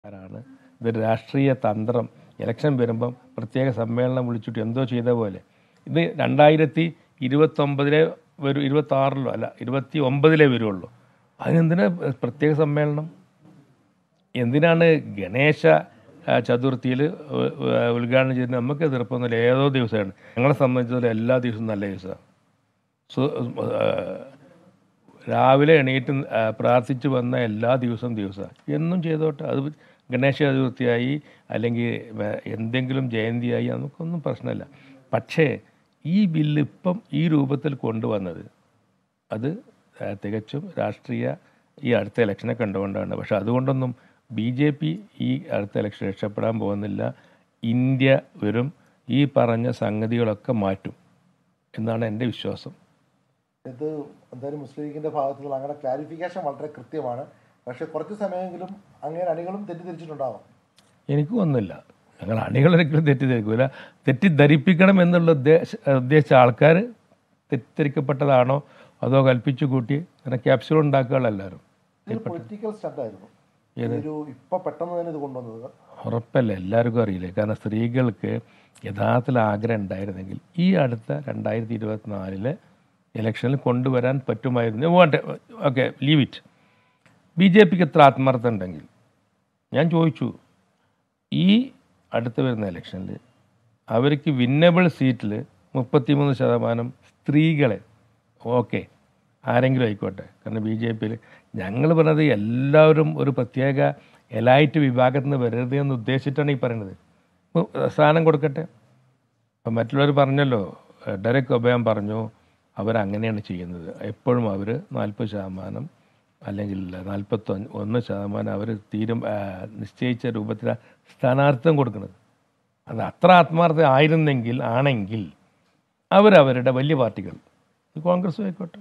ആണ് ഇതൊരു രാഷ്ട്രീയ തന്ത്രം ഇലക്ഷൻ വരുമ്പം പ്രത്യേക സമ്മേളനം വിളിച്ചിട്ട് എന്തോ ചെയ്ത പോലെ ഇത് രണ്ടായിരത്തി ഇരുപത്തൊമ്പതിലെ വരും ഇരുപത്തി ആറിലോ അല്ല ഇരുപത്തി ഒമ്പതിലേ വരുള്ളൂ അതിനെന്തിനാ പ്രത്യേക സമ്മേളനം എന്തിനാണ് ഗണേശ ആ, ചതുർത്ഥിയിൽ ഉ- ഉ- ഉദ്ഘാടനം ചെയ്യുന്നത് നമുക്ക് എതിർപ്പൊന്നുമില്ല ഏതോ ദിവസമാണ് ഞങ്ങളെ സംബന്ധിച്ചിടത്തോളം എല്ലാ ദിവസവും നല്ല ദിവസമാണ് സു ആ, രാവിലെ എണീറ്റ് ആ, പ്രാർത്ഥിച്ച് വന്ന എല്ലാ ദിവസവും ദിവസമാണ് എന്നും ചെയ്തോട്ടെ അത് ഗണേശ ചതുർത്ഥിയായി അല്ലെങ്കിൽ വേ- എന്തെങ്കിലും ജയന്തിയായി നമുക്കൊന്നും പ്രശ്നമില്ല പക്ഷേ ഈ ബില്ല് ഇപ്പം ഈ രൂപത്തിൽ കൊണ്ടുവന്നത് അത് ആ, തികച്ചും രാഷ്ട്രീയ ഈ അടുത്ത ഇലക്ഷനെ കണ്ടുകൊണ്ടാണ് പക്ഷെ അതുകൊണ്ടൊന്നും ബി ജെ പി ഈ അടുത്ത ഇലക്ഷൻ രക്ഷപ്പെടാൻ പോകുന്നില്ല ഇന്ത്യ വരും ഈ പറഞ്ഞ സംഗതികളൊക്കെ മാറ്റും എന്നാണ് എൻ്റെ വിശ്വാസം ഇത് എന്തായാലും മുസ്ലിം ലീഗിന്റെ ഭാഗത്തു നിന്നുള്ള അങ്ങനെ ക്ലാരിഫിക്കേഷൻ വളരെ കൃത്യമാണ് പക്ഷെ കുറച്ച് സമയമെങ്കിലും അങ്ങനെ അണികളും തെറ്റിദ്ധരിച്ചിട്ടുണ്ടാവാം എനിക്ക് ഒന്നുമില്ല ഞങ്ങൾ അണികളൊരിക്കലും തെറ്റിദ്ധരിക്കില്ല തെറ്റിദ്ധരിപ്പിക്കണം എന്നുള്ള ഉദ്ദേശ ഉദ്ദേശിച്ച ആൾക്കാർ തെറ്റിദ്ധരിക്കപ്പെട്ടതാണോ അതോ കൽപ്പിച്ചു കൂട്ടി അങ്ങനെ ക്യാപ്സ്യൂൾ ഉണ്ടാക്കുകയുള്ള എല്ലാവരും ഇതൊരു പൊളിറ്റിക്കൽ സ്റ്റണ്ടായിരുന്നു ഒരു ഇപ്പൊ പെട്ടെന്ന് തന്നെ ഇത് കൊണ്ടുവന്നത് ഉറപ്പല്ല എല്ലാവർക്കും അറിയില്ലേ കാരണം സ്ത്രീകൾക്ക് യഥാർത്ഥത്തിൽ ആഗ്രഹം ഉണ്ടായിരുന്നെങ്കിൽ ഈ അടുത്ത രണ്ടായിരത്തി ഇരുപത്തിനാലിലെ ഇലക്ഷനിൽ കൊണ്ടുവരാൻ പറ്റുമായിരുന്നു വേണ്ട okay leave it B J പിക്ക് എത്ര ആത്മാർത്ഥം ഉണ്ടെങ്കിൽ ഞാൻ ചോദിച്ചു ഈ അടുത്ത് വരുന്ന ഇലക്ഷനിൽ അവർക്ക് വിന്നബിൾ സീറ്റിൽ മുപ്പത്തിമൂന്ന് ശതമാനം സ്ത്രീകളെ ഓക്കെ ആരെങ്കിലും ആയിക്കോട്ടെ കാരണം ബി ജെ പിയിൽ ഞങ്ങൾ പറഞ്ഞത് എല്ലാവരും ഒരു പ്രത്യേക എലൈറ്റ് വിഭാഗത്തിൽ നിന്ന് വരരുത് എന്ന് ഉദ്ദേശിച്ചിട്ടാണ് ഈ പറയുന്നത് ഉം, സ്ഥാനം കൊടുക്കട്ടെ അപ്പം മറ്റുള്ളവർ പറഞ്ഞല്ലോ ഏഹ് ഡെറക് ഒബയാൻ പറഞ്ഞു അവരങ്ങനെയാണ് ചെയ്യുന്നത് എപ്പോഴും അവർ നാൽപ്പത് ശതമാനം അല്ലെങ്കിൽ നാൽപ്പത്തൊന്ന് ഒന്ന് ശതമാനം അവർ തീരും ആ, നിശ്ചയിച്ച രൂപത്തിൽ സ്ഥാനാർത്ഥം കൊടുക്കുന്നത് അത് അത്ര ആത്മാർത്ഥ ആയിരുന്നെങ്കിൽ ആണെങ്കിൽ അവരവരുടെ വലിയ പാർട്ടികൾ ഇത് കോൺഗ്രസ് ആയിക്കോട്ടെ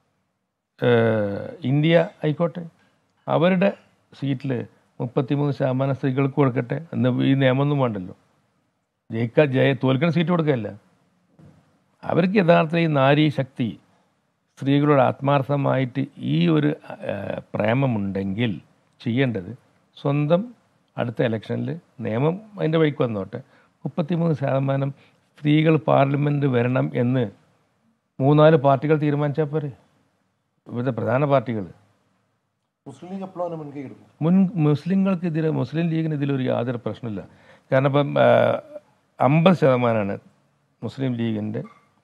ഏഹ് ഇന്ത്യ ആയിക്കോട്ടെ അവരുടെ സീറ്റിൽ മുപ്പത്തിമൂന്ന് ശതമാനം സ്ത്രീകൾക്ക് കൊടുക്കട്ടെ എന്ന് ഈ നിയമമൊന്നും വേണ്ടല്ലോ ജയിക്കാൻ ജയ തോൽക്കുന്ന സീറ്റ് കൊടുക്കുകയല്ല അവർക്ക് യഥാർത്ഥത്തിൽ ഈ നാരീ ശക്തി സ്ത്രീകളോട് ആത്മാർത്ഥമായിട്ട് ഈ ഒരു ആ, പ്രേമമുണ്ടെങ്കിൽ ചെയ്യേണ്ടത് സ്വന്തം അടുത്ത ഇലക്ഷനിൽ നിയമം അതിൻ്റെ വഴിക്ക് വന്നോട്ടെ മുപ്പത്തിമൂന്ന് ശതമാനം സ്ത്രീകൾ പാർലമെൻറ്റ് വരണം എന്ന് മൂന്നാല് പാർട്ടികൾ തീരുമാനിച്ചാൽ പോരെ ഇവിടുത്തെ പ്രധാന പാർട്ടികൾ മുസ്ലിം ലീഗ് എപ്പോഴും അതിന് മുൻകൈ എടുക്കും മുൻ മുസ്ലിങ്ങൾക്കെതിരെ മുസ്ലിം ലീഗിന് ഇതിലൊരു യാതൊരു പ്രശ്നമില്ല കാരണം ഇപ്പം ആ, അമ്പത് ശതമാനമാണ് മുസ്ലിം ലീഗിൻ്റെ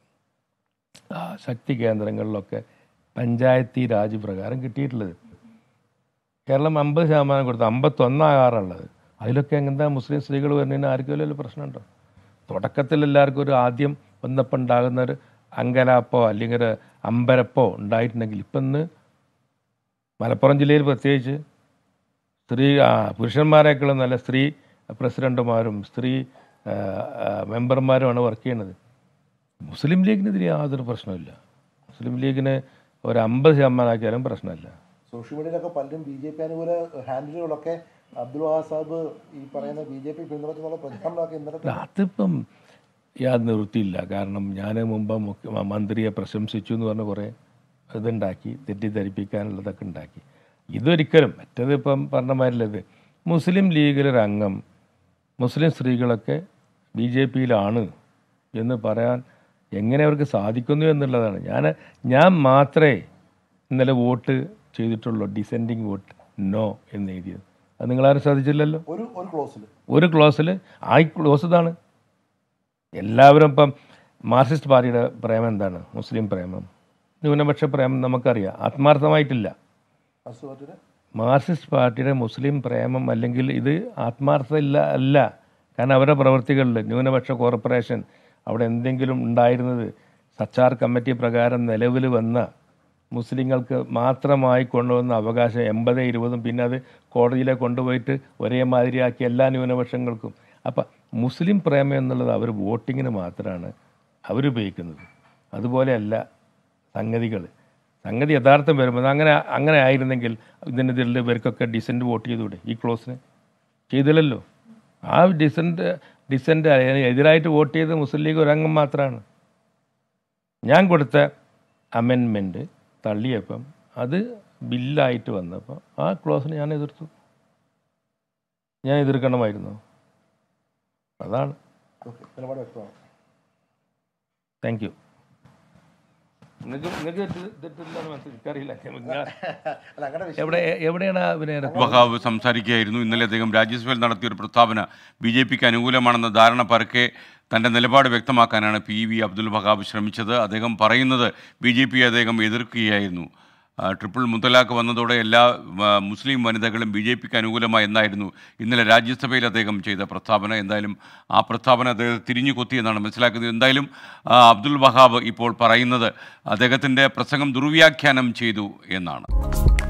ആ, ശക്തി കേന്ദ്രങ്ങളിലൊക്കെ പഞ്ചായത്തി രാജ് പ്രകാരം കിട്ടിയിട്ടുള്ളത് കേരളം അമ്പത് ശതമാനം കൊടുത്ത് അമ്പത്തൊന്നാകാറുള്ളത് അതിലൊക്കെ എന്താ മുസ്ലിം സ്ത്രീകൾ വരുന്നതിന് ആർക്കും വലിയ പ്രശ്നമുണ്ടോ തുടക്കത്തിൽ എല്ലാവർക്കും ഒരു ആദ്യം വന്നപ്പോൾ ഉണ്ടാകുന്ന ഒരു അങ്കലാപ്പോ അല്ലെങ്കിൽ ഒരു അമ്പരപ്പോ ഉണ്ടായിട്ടുണ്ടെങ്കിൽ ഇപ്പം ഇന്ന് മലപ്പുറം ജില്ലയിൽ പ്രത്യേകിച്ച് സ്ത്രീ ആ, പുരുഷന്മാരെക്കാളും നല്ല സ്ത്രീ പ്രസിഡന്റുമാരും സ്ത്രീ ആ, ആ, മെമ്പർമാരുമാണ് വർക്ക് ചെയ്യുന്നത് മുസ്ലിം ലീഗിനെതിരെ യാതൊരു പ്രശ്നമില്ല മുസ്ലിം ലീഗിന് ഒരു അമ്പത് ശതമാനമാക്കിയാലും പ്രശ്നമില്ല സോഷ്യൽ മീഡിയയിലൊക്കെ പലരും ബി ജെ പി അനുകൂല ഹാൻഡിലുകളൊക്കെ അബ്ദുൽ വഹാബ് സാഹിബ് ഈ പറയുന്ന ബി ജെ പി പിന്തുണച്ചുള്ള പ്രചാരണമൊക്കെ ഇന്നലെ അതിപ്പം യാതൊരു നിവൃത്തിയില്ല കാരണം ഞാൻ മുമ്പ് മുഖ്യ മന്ത്രിയെ പ്രശംസിച്ചു എന്ന് പറഞ്ഞ് കുറേ ഇതുണ്ടാക്കി തെറ്റിദ്ധരിപ്പിക്കാനുള്ളതൊക്കെ ഉണ്ടാക്കി ഇതൊരിക്കലും മറ്റേത് ഇപ്പം പറഞ്ഞ മാതിരില്ലത് മുസ്ലിം ലീഗിലൊരു അംഗം മുസ്ലിം സ്ത്രീകളൊക്കെ ബി ജെ പിയിലാണ് എന്ന് പറയാൻ എങ്ങനെ അവർക്ക് സാധിക്കുന്നു എന്നുള്ളതാണ് ഞാൻ ഞാൻ മാത്രമേ ഇന്നലെ വോട്ട് ചെയ്തിട്ടുള്ളൂ ഡിസെൻഡിങ് വോട്ട് നോ എന്ന് എഴുതിയത് അത് നിങ്ങളാരും ശ്രദ്ധിച്ചില്ലല്ലോ ഒരു ഒരു ക്ലോസിൽ ഒരു ക്ലോസിൽ ആ ക്ലോസ് ഇതാണ് എല്ലാവരും ഇപ്പം മാർക്സിസ്റ്റ് പാർട്ടിയുടെ പ്രേമം എന്താണ് മുസ്ലിം പ്രേമം ന്യൂനപക്ഷ പ്രേമം നമുക്കറിയാം ആത്മാർത്ഥമായിട്ടില്ല അസുഖത്തിന് മാർക്സിസ്റ്റ് പാർട്ടിയുടെ മുസ്ലിം പ്രേമം അല്ലെങ്കിൽ ഇത് ആത്മാർത്ഥ ഇല്ല അല്ല കാരണം അവരുടെ പ്രവൃത്തികളിൽ ന്യൂനപക്ഷ കോർപ്പറേഷൻ അവിടെ എന്തെങ്കിലും ഉണ്ടായിരുന്നത് സച്ചാർ കമ്മിറ്റി പ്രകാരം നിലവിൽ വന്ന മുസ്ലിങ്ങൾക്ക് മാത്രമായി കൊണ്ടുവന്ന അവകാശം എൺപത് ഇരുപതും പിന്നെ അത് കോടതിയിലെ കൊണ്ടുപോയിട്ട് ഒരേ മാതിരിയാക്കി എല്ലാ ന്യൂനപക്ഷങ്ങൾക്കും അപ്പം മുസ്ലിം പ്രേമം എന്നുള്ളത് അവർ വോട്ടിങ്ങിന് മാത്രമാണ് അവരുപയോഗിക്കുന്നത് അതുപോലെയല്ല സംഗതികൾ സംഗതി യഥാർത്ഥം വരുമ്പോൾ അങ്ങനെ അങ്ങനെ ആയിരുന്നെങ്കിൽ ഇതിനെതിരെ ഇവർക്കൊക്കെ ഡിസെൻറ്റ് വോട്ട് ചെയ്തുകൂടെ ഈ ക്ലോസിന് ചെയ്തില്ലല്ലോ ആ ഡിസെൻറ്റ് ഡിസെൻറ്റ് എതിരായിട്ട് വോട്ട് ചെയ്ത് മുസ്ലിം ലീഗ് ഒരംഗം മാത്രമാണ് ഞാൻ കൊടുത്ത അമെൻമെൻറ്റ് തള്ളിയപ്പം അത് ബില്ലായിട്ട് വന്നപ്പോൾ ആ ക്ലോസിനെ ഞാൻ എതിർത്തു ഞാൻ എതിർക്കണമായിരുന്നു അതാണ് ഓക്കെ നിലപാട് വ്യക്തമാണ് താങ്ക് യു നിങ്ങൾക്ക് നിങ്ങൾക്ക് തെറ്റില്ലാന്ന് മനസ്സിലാറിയില്ല അല്ല അങ്ങനെ വിശ്വ- എവിടെ എവിടെയാണ് ആ പിന്നെ വഹാബ് സംസാരിക്കുകയായിരുന്നു ഇന്നലെ അദ്ദേഹം രാജ്യസഭയിൽ നടത്തിയ ഒരു പ്രസ്താവന ബി ജെ പിക്ക് അനുകൂലമാണെന്ന ധാരണ പരക്കെ തൻ്റെ നിലപാട് വ്യക്തമാക്കാനാണ് പി വി അബ്ദുൽ വഹാബ് ശ്രമിച്ചത് അദ്ദേഹം പറയുന്നത് ബി ജെ പി അദ്ദേഹം എതിർക്കുകയായിരുന്നു ആ, ട്രിപ്പിൾ മുത്തലാഖ് വന്നതോടെ എല്ലാ ആ, മുസ്ലിം വനിതകളും ബി ജെ പിക്ക് അനുകൂലമായി എന്നായിരുന്നു ഇന്നലെ രാജ്യസഭയിൽ അദ്ദേഹം ചെയ്ത പ്രസ്താവന എന്തായാലും ആ പ്രസ്താവന അദ്ദേഹം തിരിഞ്ഞു കൊത്തിയെന്നാണ് മനസ്സിലാക്കുന്നത് എന്തായാലും ആ, അബ്ദുൽ വഹാബ് ഇപ്പോൾ പറയുന്നത് അദ്ദേഹത്തിൻ്റെ പ്രസംഗം ദുർവ്യാഖ്യാനം ചെയ്തു എന്നാണ്